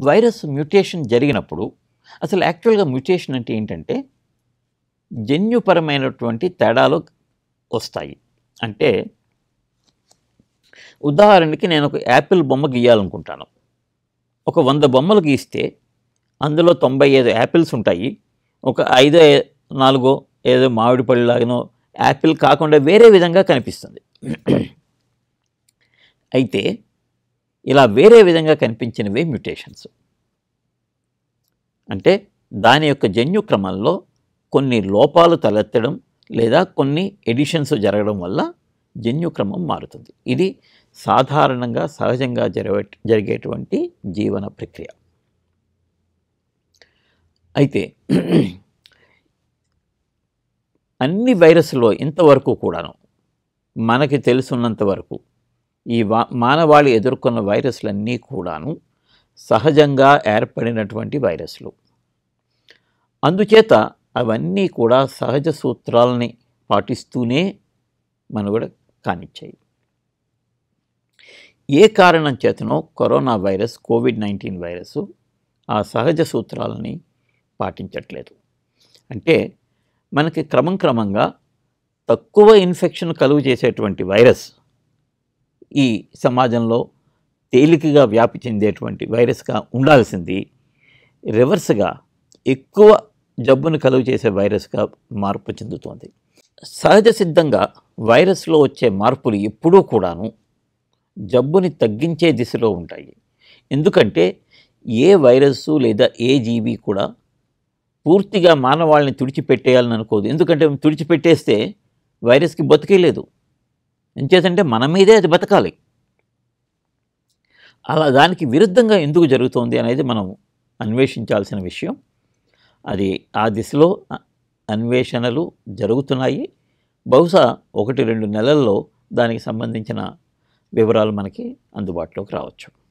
virus mutation జరిగినప్పుడు అసలు యాక్చువల్గా మ్యూటేషన్ అంటే ఏంటంటే జన్యుపరమైనటువంటి తేడాలు వస్తాయి అంటే ఉదాహరణకి నేను ఒక యాపిల్ బొమ్మ గీయాలనుకుంటాను ఒక వంద బొమ్మలు గీస్తే అందులో తొంభై ఐదు యాపిల్స్ ఉంటాయి ఒక ఐదో నాలుగో ఏదో మామిడి పళ్ళలాగానో యాపిల్ కాకుండా వేరే విధంగా కనిపిస్తుంది అయితే ఇలా వేరే విధంగా కనిపించినవే మ్యూటేషన్స్ అంటే దాని యొక్క జన్యు క్రమంలో కొన్ని లోపాలు తలెత్తడం లేదా కొన్ని ఎడిషన్స్ జరగడం వల్ల జన్యు క్రమం మారుతుంది ఇది సాధారణంగా సహజంగా జరగ జరిగేటువంటి జీవన ప్రక్రియ అయితే అన్ని వైరస్లో ఇంతవరకు కూడాను మనకి తెలుసున్నంత వరకు ఈ వా మానవాళి ఎదుర్కొన్న వైరస్లన్నీ కూడాను సహజంగా ఏర్పడినటువంటి వైరస్లు అందుచేత అవన్నీ కూడా సహజ సూత్రాలని పాటిస్తూనే మనుగడ కానిచ్చాయి ఏ కారణం చేతనో corona virus covid nineteen virus ఆ సహజ సూత్రాలని పాటించట్లేదు అంటే మనకి క్రమం క్రమంగా తక్కువ ఇన్ఫెక్షన్ కలుగు చేసేటువంటి వైరస్ ఈ సమాజంలో తేలికగా వ్యాపి చెందేటువంటి వైరస్గా ఉండాల్సింది రివర్స్గా ఎక్కువ జబ్బును కలుగు చేసే వైరస్గా మార్పు చెందుతోంది సహజ సిద్ధంగా వైరస్లో వచ్చే మార్పులు ఎప్పుడూ కూడాను జబ్బుని తగ్గించే దిశలో ఉంటాయి ఎందుకంటే ఏ వైరస్సు లేదా ఏ జీవి కూడా పూర్తిగా మానవాళ్ళని తుడిచిపెట్టేయాలని అనుకోదు ఎందుకంటే తుడిచిపెట్టేస్తే వైరస్కి బతికే లేదు ఎంచేతంటే మన మీదే అది బతకాలి అలా దానికి విరుద్ధంగా ఎందుకు జరుగుతోంది అనేది మనం అన్వేషించాల్సిన విషయం అది ఆ దిశలో అ- అన్వేషణలు జరుగుతున్నాయి బహుశా ఒకటి రెండు నెలల్లో దానికి సంబంధించిన వివరాలు మనకి అందుబాటులోకి రావచ్చు